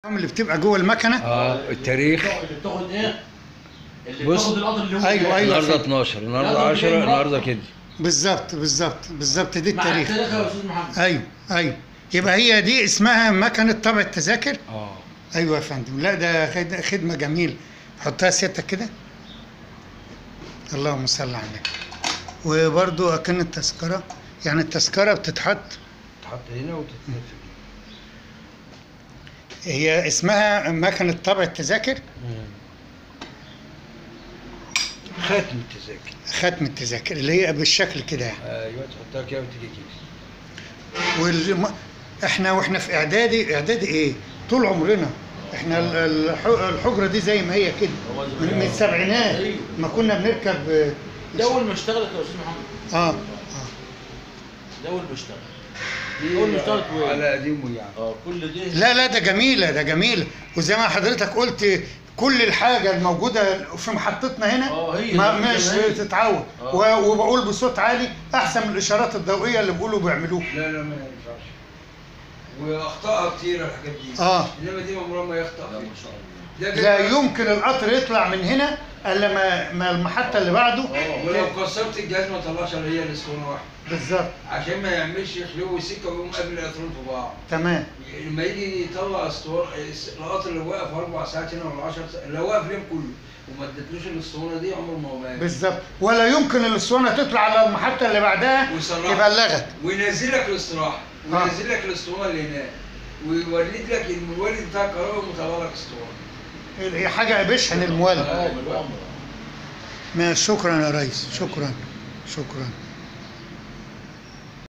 اللي بتبقى جوه المكنه اه التاريخ اللي بتاخد ايه؟ اللي بص. بتاخد القطر اللي هو أيوة، أيوة. النهارده 12 النهارده يلا 10 بينا. النهارده كده بالظبط بالظبط بالظبط دي مع التاريخ التاريخ يا استاذ محمد ايوه ايوه يبقى هي دي اسمها مكنه طبع التذاكر اه ايوه يا فندم لا ده خد- خدمه جميل حطها سيادتك كده اللهم صل على النبي وبرضو اكن التذكره يعني التذكره بتتحط تحط هنا وتتنفذ هي اسمها مكنه طبع التذاكر ختم التذاكر ختم التذاكر اللي هي بالشكل كده يعني ايوه تحطها كده وتيجي كده والم... احنا واحنا في اعدادي اعدادي ايه طول عمرنا احنا ال- الح- الحجره دي زي ما هي كده من من السبعينات أيوة. ما كنا بنركب آه، ده اول ما اشتغلت يا استاذ محمد اه ده اول ما اشتغل أول ما اشتغلت و- على قديمه يعني اه كل ده لا لا ده جميلة ده جميلة وزي ما حضرتك قلت كل الحاجة الموجودة في محطتنا هنا اه هي ما دي مش زي ما هي. تتعود اه. و- وبقول بصوت عالي أحسن من الإشارات الضوئية اللي بيقولوا بيعملوها لا لا ما ينفعش واخطاء كتير الحاجات دي اه انما دي عمرها ما يخطأ لا فيها ما شاء الله ده لا كده- يمكن القطر يطلع من هنا إلا ما, ما المحطة اللي بعده اه ولو كسرت الجهاز ما طلعش الا هي الاسطوانه واحده بالظبط عشان ما يعملش خلو سكه ويقوم قبل القطرين في بعض تمام لما يجي يطلع اسطوانه القطر اللي واقف اربع ساعات هنا ولا 10 ساعات لو واقف اليوم كله وما ادتلوش الاسطوانه دي عمره ما هو مات بالظبط ولا يمكن الأسطوانة تطلع على المحطة اللي بعدها ويصلحها. تبلغك وينزل لك الاستراحه آه. وينزل لك الاسطوانه اللي هناك ويولد لك المولد بتاع الكهرباء ومطلع لك اسطوانه هي حاجة بيشحن المولد اه بالامر ما- شكرا يا ريس شكرا شكرا